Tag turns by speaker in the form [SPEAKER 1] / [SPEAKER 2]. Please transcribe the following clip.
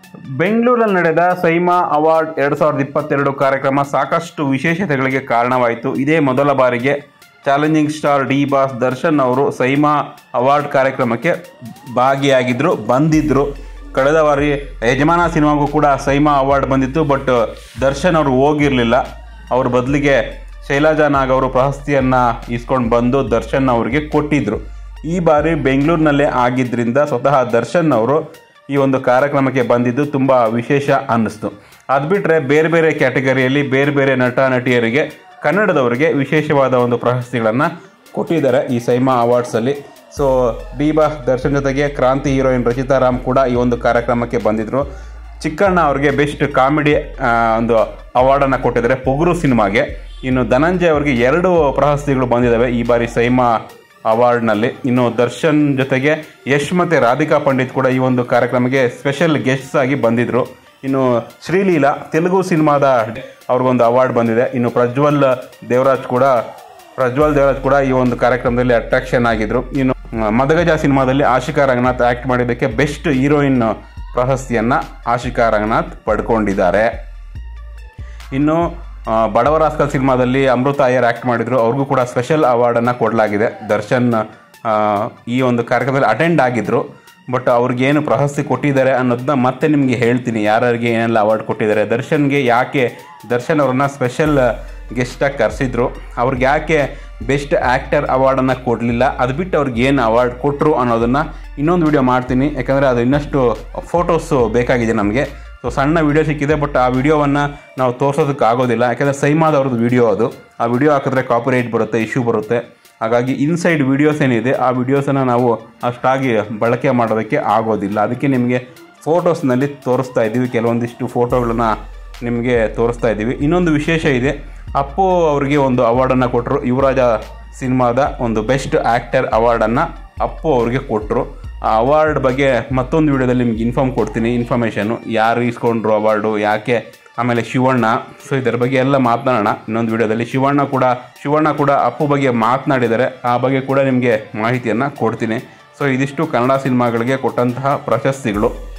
[SPEAKER 1] ಬೆಂಗಳೂರಲ್ಲಿ ನಡೆದ ಸೈಮಾ ಅವಾರ್ಡ್ ಎರಡು ಸಾವಿರದ ಇಪ್ಪತ್ತೆರಡು ಕಾರ್ಯಕ್ರಮ ಸಾಕಷ್ಟು ವಿಶೇಷತೆಗಳಿಗೆ ಕಾರಣವಾಯಿತು ಇದೇ ಮೊದಲ ಬಾರಿಗೆ challenging star D boss Darshan ಅವರು ಸೈಮಾ ಅವಾರ್ಡ್ ಕಾರ್ಯಕ್ರಮಕ್ಕೆ ಭಾಗಿಯಾಗಿದ್ದರು ಬಂದಿದ್ದರು ಕಳೆದ ಬಾರಿ ಯಜಮಾನ ಸಿನಿಮಾಗೂ ಕೂಡ ಸೈಮಾ ಅವಾರ್ಡ್ ಬಂದಿತ್ತು ಬಟ್ ದರ್ಶನ್ ಅವರು ಹೋಗಿರಲಿಲ್ಲ ಅವ್ರ ಬದಲಿಗೆ ಶೈಲಜಾ ನಾಗ್ ಅವರು ಪ್ರಶಸ್ತಿಯನ್ನು ಇಸ್ಕೊಂಡು ಬಂದು ದರ್ಶನ್ ಅವರಿಗೆ ಕೊಟ್ಟಿದ್ದರು ಈ ಬಾರಿ ಬೆಂಗಳೂರಿನಲ್ಲೇ ಆಗಿದ್ದರಿಂದ ಸ್ವತಃ ದರ್ಶನ್ ಅವರು ಈ ಒಂದು ಕಾರ್ಯಕ್ರಮಕ್ಕೆ ಬಂದಿದ್ದು ತುಂಬ ವಿಶೇಷ ಅನ್ನಿಸ್ತು ಅದು ಬಿಟ್ಟರೆ ಬೇರೆ ಬೇರೆ ಕ್ಯಾಟಗರಿಯಲ್ಲಿ ಬೇರೆ ಬೇರೆ ನಟ ನಟಿಯರಿಗೆ ಕನ್ನಡದವರಿಗೆ ವಿಶೇಷವಾದ ಒಂದು ಪ್ರಶಸ್ತಿಗಳನ್ನು ಕೊಟ್ಟಿದ್ದಾರೆ ಈ ಸೈಮಾ ಅವಾರ್ಡ್ಸಲ್ಲಿ ಸೊ ಡಿ ಬಾ ದರ್ಶನ್ ಜೊತೆಗೆ ಕ್ರಾಂತಿ ಹೀರೋಯಿನ್ ರಚಿತಾ ರಾಮ್ ಕೂಡ ಈ ಒಂದು ಕಾರ್ಯಕ್ರಮಕ್ಕೆ ಬಂದಿದ್ದರು ಚಿಕ್ಕಣ್ಣ ಅವ್ರಿಗೆ ಬೆಸ್ಟ್ ಕಾಮಿಡಿ ಒಂದು ಅವಾರ್ಡನ್ನು ಕೊಟ್ಟಿದ್ದಾರೆ ಪೊಗುರು ಸಿನಿಮಾಗೆ ಇನ್ನು ಧನಂಜಯ್ ಅವರಿಗೆ ಎರಡು ಪ್ರಶಸ್ತಿಗಳು ಬಂದಿದ್ದಾವೆ ಈ ಬಾರಿ ಸೈಮಾ ಅವಾರ್ಡ್ನಲ್ಲಿ ಇನ್ನು ದರ್ಶನ್ ಜೊತೆಗೆ ಯಶ್ ಮತ್ತು ರಾಧಿಕಾ ಪಂಡಿತ್ ಕೂಡ ಈ ಒಂದು ಕಾರ್ಯಕ್ರಮಕ್ಕೆ ಸ್ಪೆಷಲ್ ಗೆಸ್ಟ್ಸ್ ಆಗಿ ಬಂದಿದ್ದರು ಇನ್ನು ಶ್ರೀಲೀಲಾ ತೆಲುಗು ಸಿನಿಮಾದ ಅವ್ರಿಗೊಂದು ಅವಾರ್ಡ್ ಬಂದಿದೆ ಇನ್ನು ಪ್ರಜ್ವಲ್ ದೇವರಾಜ್ ಕೂಡ ಪ್ರಜ್ವಲ್ ದೇವರಾಜ್ ಕೂಡ ಈ ಒಂದು ಕಾರ್ಯಕ್ರಮದಲ್ಲಿ ಅಟ್ರಾಕ್ಷನ್ ಆಗಿದ್ರು ಇನ್ನು ಮ, ಮದಗಜ ಸಿನಿಮಾದಲ್ಲಿ ಆಶಿಕಾ ರಂಗನಾಥ್ ಆ್ಯಕ್ಟ್ ಮಾಡಿದ್ದಕ್ಕೆ ಬೆಸ್ಟ್ ಹೀರೋಯಿನ್ ಪ್ರಶಸ್ತಿಯನ್ನು ಆಶಿಕಾ ರಂಗನಾಥ್ ಪಡ್ಕೊಂಡಿದ್ದಾರೆ ಇನ್ನು ಆ, ಬಡವರ ಆಸ್ಕಲ್ ಸಿನಿಮಾದಲ್ಲಿ ಅಮೃತ ಅಯ್ಯರ್ ಆ್ಯಕ್ಟ್ ಮಾಡಿದ್ರು ಅವ್ರಿಗೂ ಕೂಡ ಸ್ಪೆಷಲ್ ಅವಾರ್ಡನ್ನು ಕೊಡಲಾಗಿದೆ ದರ್ಶನ್ ಆ, ಈ ಒಂದು ಕಾರ್ಯಕ್ರಮದಲ್ಲಿ ಅಟೆಂಡ್ ಆಗಿದ್ದರು ಬಟ್ ಅವ್ರಿಗೇನು ಪ್ರಶಸ್ತಿ ಕೊಟ್ಟಿದ್ದಾರೆ ಅನ್ನೋದನ್ನ ಮತ್ತೆ ನಿಮಗೆ ಹೇಳ್ತೀನಿ ಯಾರ್ಯಾರಿಗೆ ಏನೆಲ್ಲ ಅವಾರ್ಡ್ ಕೊಟ್ಟಿದ್ದಾರೆ ದರ್ಶನ್ಗೆ ಯಾಕೆ ದರ್ಶನ್ ಅವ್ರನ್ನ ಸ್ಪೆಷಲ್ ಗೆಸ್ಟಾಗಿ ಕರೆಸಿದ್ರು ಅವ್ರಿಗೆ ಯಾಕೆ ಬೆಸ್ಟ್ ಆ್ಯಕ್ಟರ್ ಅವಾರ್ಡನ್ನು ಕೊಡಲಿಲ್ಲ ಅದು ಬಿಟ್ಟು ಅವ್ರಿಗೆ ಏನು ಅವಾರ್ಡ್ ಕೊಟ್ಟರು ಅನ್ನೋದನ್ನು ಇನ್ನೊಂದು ವಿಡಿಯೋ ಮಾಡ್ತೀನಿ ಯಾಕಂದರೆ ಅದು ಇನ್ನಷ್ಟು ಫೋಟೋಸು ಬೇಕಾಗಿದೆ ನಮಗೆ ಸೊ ಸಣ್ಣ ವಿಡಿಯೋ ಸಿಕ್ಕಿದೆ ಬಟ್ ಆ ವಿಡಿಯೋವನ್ನು ನಾವು ತೋರಿಸೋದಕ್ಕೆ ಆಗೋದಿಲ್ಲ ಯಾಕಂದರೆ ಸೈಮಾದವ್ರದ್ದು ವಿಡಿಯೋ ಅದು ಆ ವಿಡಿಯೋ ಹಾಕಿದ್ರೆ ಕಾಪಿರೈಟ್ ಬರುತ್ತೆ ಇಶ್ಯೂ ಬರುತ್ತೆ ಹಾಗಾಗಿ ಇನ್ಸೈಡ್ ವಿಡಿಯೋಸ್ ಏನಿದೆ ಆ ವಿಡಿಯೋಸನ್ನು ನಾವು ಅಷ್ಟಾಗಿ ಬಳಕೆ ಮಾಡೋದಕ್ಕೆ ಆಗೋದಿಲ್ಲ ಅದಕ್ಕೆ ನಿಮಗೆ ಫೋಟೋಸ್ನಲ್ಲಿ ತೋರಿಸ್ತಾ ಇದ್ದೀವಿ ಕೆಲವೊಂದಿಷ್ಟು ಫೋಟೋಗಳನ್ನ ನಿಮಗೆ ತೋರಿಸ್ತಾ ಇದ್ದೀವಿ ಇನ್ನೊಂದು ವಿಶೇಷ ಇದೆ ಅಪ್ಪು ಅವರಿಗೆ ಒಂದು ಅವಾರ್ಡನ್ನು ಕೊಟ್ಟರು ಯುವರಾಜ ಸಿನಿಮಾದ ಒಂದು ಬೆಸ್ಟ್ ಆ್ಯಕ್ಟರ್ ಅವಾರ್ಡನ್ನು ಅಪ್ಪು ಅವ್ರಿಗೆ ಕೊಟ್ಟರು ಆ ಅವಾರ್ಡ್ ಬಗ್ಗೆ ಮತ್ತೊಂದು ವಿಡಿಯೋದಲ್ಲಿ ನಿಮ್ಗೆ ಇನ್ಫಾರ್ಮ್ ಕೊಡ್ತೀನಿ ಇನ್ಫಾರ್ಮೇಷನು ಯಾರು ಇಸ್ಕೊಂಡ್ರು ಅವಾರ್ಡು ಯಾಕೆ ಆಮೇಲೆ ಶಿವಣ್ಣ ಸೊ ಇದರ ಬಗ್ಗೆ ಎಲ್ಲ ಮಾತನಾಡೋಣ ಇನ್ನೊಂದು ವಿಡಿಯೋದಲ್ಲಿ ಶಿವಣ್ಣ ಕೂಡ ಶಿವಣ್ಣ ಕೂಡ ಅಪ್ಪು ಬಗ್ಗೆ ಮಾತನಾಡಿದ್ದಾರೆ ಆ ಬಗ್ಗೆ ಕೂಡ ನಿಮಗೆ ಮಾಹಿತಿಯನ್ನು ಕೊಡ್ತೀನಿ ಸೊ ಇದಿಷ್ಟು ಕನ್ನಡ ಸಿನಿಮಾಗಳಿಗೆ ಕೊಟ್ಟಂತಹ ಪ್ರಶಸ್ತಿಗಳು